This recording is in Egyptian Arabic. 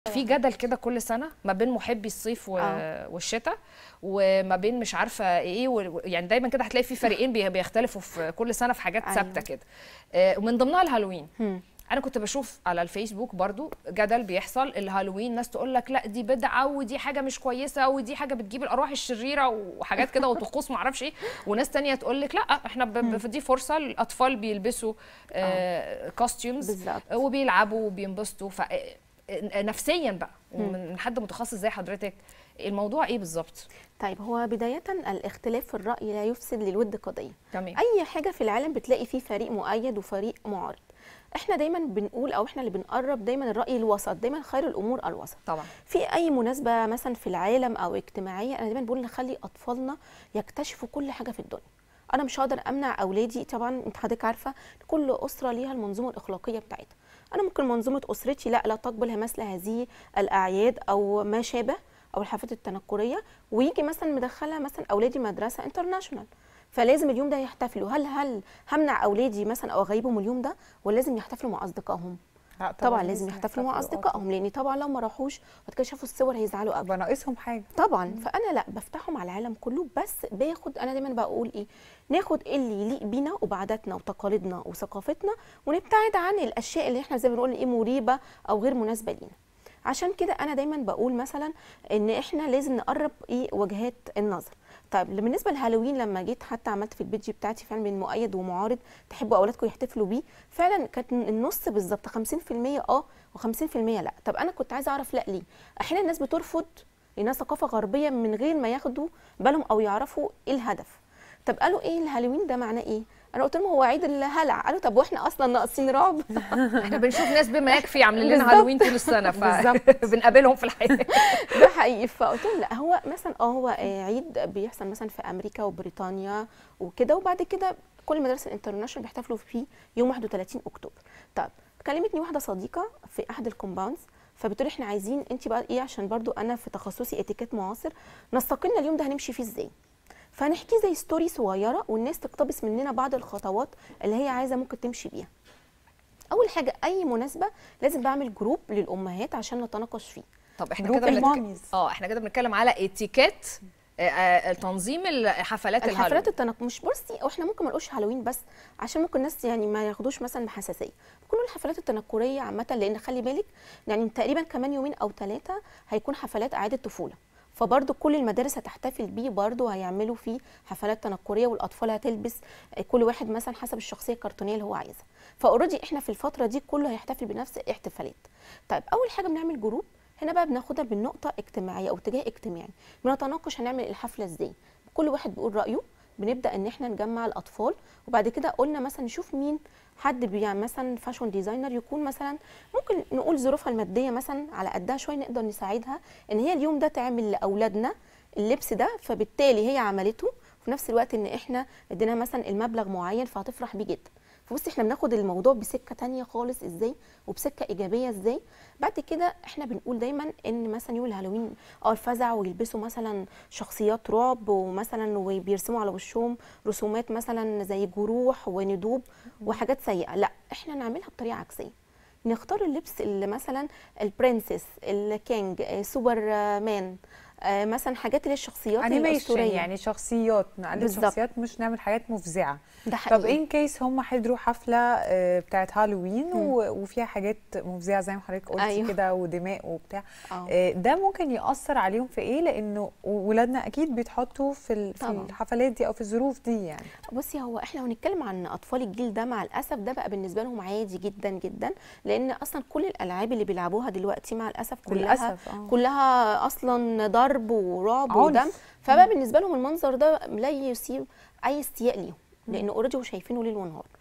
في جدل كده كل سنه ما بين محبي الصيف و... آه. والشتاء وما بين مش عارفه ايه و... يعني دايما كده هتلاقي في فريقين بي- بيختلفوا في كل سنه في حاجات أيوة. ثابته كده آه، ومن ضمنها الهالوين هم. انا كنت بشوف على الفيسبوك برضو جدل بيحصل الهالوين ناس تقول لك لا دي بدعه ودي حاجه مش كويسه ودي حاجه بتجيب الارواح الشريره وحاجات كده وطقوس ما اعرفش ايه وناس تانية تقول لك لا احنا ب... ب... دي فرصه الاطفال بيلبسوا آه كوستيومز بالظبط وبيلعبوا وبينبسطوا ف نفسيا بقى ومن حد متخصص زي حضرتك الموضوع ايه بالظبط طيب هو بداية الاختلاف في الرأي لا يفسد للود قضية تمام أي حاجة في العالم بتلاقي فيه فريق مؤيد وفريق معارض احنا دايما بنقول او احنا اللي بنقرب دايما الرأي الوسط دايما خير الأمور الوسط طبعا في اي مناسبة مثلا في العالم او اجتماعية انا دايما بقول نخلي اطفالنا يكتشفوا كل حاجة في الدنيا انا مش هقدر امنع اولادي طبعا انت حضرتك عارفه كل اسره ليها المنظومه الاخلاقيه بتاعتها انا ممكن منظومه اسرتي لا لا تقبل مثل هذه الاعياد او ما شابه او الحفلات التنكريه ويجي مثلا مدخلها مثلا اولادي مدرسه انترناشونال فلازم اليوم ده يحتفلوا هل هل همنع اولادي مثلا او اغيبهم اليوم ده ولا لازم يحتفلوا مع اصدقائهم لا طبعا لازم يحتفلوا مع آه. اصدقائهم لان طبعا لو ما راحوش وبعد كده شافوا الصور هيزعلوا قوي يبقى ناقصهم حاجه طبعا فانا لا بفتحهم على العالم كله بس باخد انا دايما بقول ايه ناخد اللي يليق بينا وبعاداتنا وتقاليدنا وثقافتنا ونبتعد عن الاشياء اللي احنا زي ما بنقول ايه مريبه او غير مناسبه لينا عشان كده انا دايما بقول مثلا ان احنا لازم نقرب ايه وجهات النظر طيب بالنسبه لهالوين لما جيت حتى عملت في البيج بتاعتي فعلا بين مؤيد ومعارض تحبوا اولادكم يحتفلوا بيه فعلا كانت النص بالظبط 50% اه و50% لا طب انا كنت عايزه اعرف لا ليه احيانا الناس بترفض لانها ثقافه غربيه من غير ما ياخدوا بالهم او يعرفوا ايه الهدف طب قالوا ايه الهالوين ده معناه ايه انا قلت لهم هو عيد الهلع قالوا طب واحنا اصلا ناقصين رعب احنا بنشوف ناس بما يكفي عاملين لنا بالظبط. هالوين طول السنه فبنقابلهم في الحياه ده حقيقي فقلت لهم لا هو مثلا اه هو آه، عيد بيحصل مثلا في امريكا وبريطانيا وكده وبعد كده كل المدارس الانترناشونال بيحتفلوا فيه يوم 31 اكتوبر طب كلمتني واحده صديقه في احد الكومباوندز فبتقول احنا عايزين انت بقى ايه عشان برضو انا في تخصصي اتيكيت معاصر نستقلنا اليوم ده هنمشي فيه ازاي فهنحكي زي ستوري صغيره والناس تقتبس مننا بعض الخطوات اللي هي عايزه ممكن تمشي بيها اول حاجه اي مناسبه لازم بعمل جروب للامهات عشان نتناقش فيه طب احنا جروب كده بنتك... الماميز. اه احنا كده بنتكلم على اتيكيت آه، آه، تنظيم الحفلات الحفلات الهالوين التنق مش بصي او احنا ممكن ما نقولش هالوين بس عشان ممكن الناس يعني ما ياخدوش مثلا بحساسيه كل الحفلات التنكريه عامه لان خلي بالك يعني تقريبا كمان يومين او ثلاثه هيكون حفلات اعاده طفوله فبرضه كل المدارس هتحتفل بيه برضه هيعملوا فيه حفلات تنكريه والاطفال هتلبس آه، كل واحد مثلا حسب الشخصيه الكرتونيه اللي هو عايزها فاوريدي احنا في الفتره دي كله هيحتفل بنفس الاحتفالات طيب اول حاجه بنعمل جروب هنا بقى بناخدها من نقطه اجتماعيه او اتجاه اجتماعي بنتناقش هنعمل الحفله ازاي كل واحد بيقول رايه بنبدا ان احنا نجمع الاطفال وبعد كده قلنا مثلا نشوف مين حد بيعمل مثلا فاشون ديزاينر يكون مثلا ممكن نقول ظروفها الماديه مثلا على قدها شويه نقدر نساعدها ان هي اليوم ده تعمل لاولادنا اللبس ده فبالتالي هي عملته وفي نفس الوقت ان احنا اديناها مثلا المبلغ معين فهتفرح بيه جدا فبصي احنا بناخد الموضوع بسكه تانية خالص ازاي وبسكه ايجابيه ازاي بعد كده احنا بنقول دايما ان مثلا يوم الهالوين اه الفزع ويلبسوا مثلا شخصيات رعب ومثلا وبيرسموا على وشهم رسومات مثلا زي جروح وندوب وحاجات سيئه لا احنا نعملها بطريقه عكسيه نختار اللبس اللي مثلا البرنسس الكينج آه، سوبر آه، مان آه، مثلا حاجات اللي هي الشخصيات انيميشن الاسطوريه يعني شخصيات نقلد بالظبط. شخصيات مش نعمل حاجات مفزعه ده طب حقيقي ان كيس هم حضروا حفله آه، بتاعت هالوين و- وفيها حاجات مفزعه زي ما حضرتك قلتي أيوه. كده ودماء وبتاع آه. آه، ده ممكن ياثر عليهم في ايه لانه ولادنا اكيد بيتحطوا في ال- في طبعاً. الحفلات دي او في الظروف دي يعني بصي هو احنا لو هنتكلم عن اطفال الجيل ده مع الاسف ده بقى بالنسبه لهم عادي جدا جدا لان اصلا كل الالعاب اللي بيلعبوها دلوقتي مع الاسف كلها للأسف، آه. كلها اصلا ضرب ورعب عنف. ودم فبقى بالنسبه لهم المنظر ده لا يثير اي استياء ليهم لان اوريدي هو شايفينه ليل ونهار